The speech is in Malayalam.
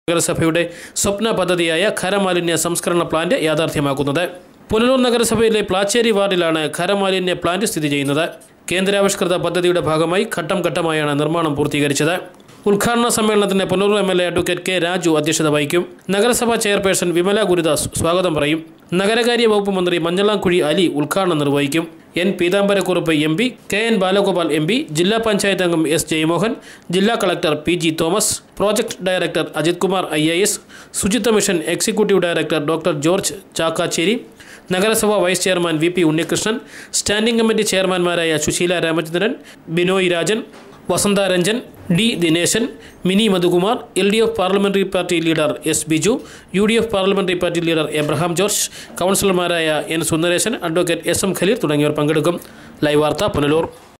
നഗരസഭയുടെ സ്വപ്ന പദ്ധതിയായ ഖരമാലിന്യ സംസ്കരണ പ്ലാന്റ് യാഥാർത്ഥ്യമാക്കുന്നത് പുനലൂർ നഗരസഭയിലെ പ്ലാച്ചേരി വാർഡിലാണ് ഖരമാലിന്യ പ്ലാന്റ് സ്ഥിതി ചെയ്യുന്നത് കേന്ദ്രാവിഷ്കൃത പദ്ധതിയുടെ ഭാഗമായി ഘട്ടം ഘട്ടമായാണ് നിർമ്മാണം പൂർത്തീകരിച്ചത് ഉദ്ഘാടന സമ്മേളനത്തിന് Punalur M L A advocate K Raju അധ്യക്ഷത വഹിക്കും നഗരസഭാ ചെയർപേഴ്സൺ വിമല ഗുരുദാസ് സ്വാഗതം പറയും നഗരകാര്യ വകുപ്പ് മന്ത്രി മഞ്ഞളാംകുഴി അലി ഉദ്ഘാടനം നിർവഹിക്കും N Peethambara Kurup M P K N Balagopal M P ജില്ലാ പഞ്ചായത്ത് അംഗം എസ് ജയമോഹൻ ജില്ലാ collector P G Thomas project director Ajith Kumar I A S ശുചിത്വ mission executive director doctor George Chakkacherry നഗരസഭാ vice chairman V P Unnikrishnan standing committee ചെയർമാൻമാരായ Susheela Ramachandran Binoy Rajan Vasantha Ranjan D Dineshan Mini Madhukumar L D F parliamentary party leader S Biju U D F parliamentary party leader Abraham George കൗൺസിലർമാരായ N Sundaresan advocate S M Khaleel തുടങ്ങിയവർ പങ്കെടുക്കും ലൈവ് വാർത്ത പുനലൂർ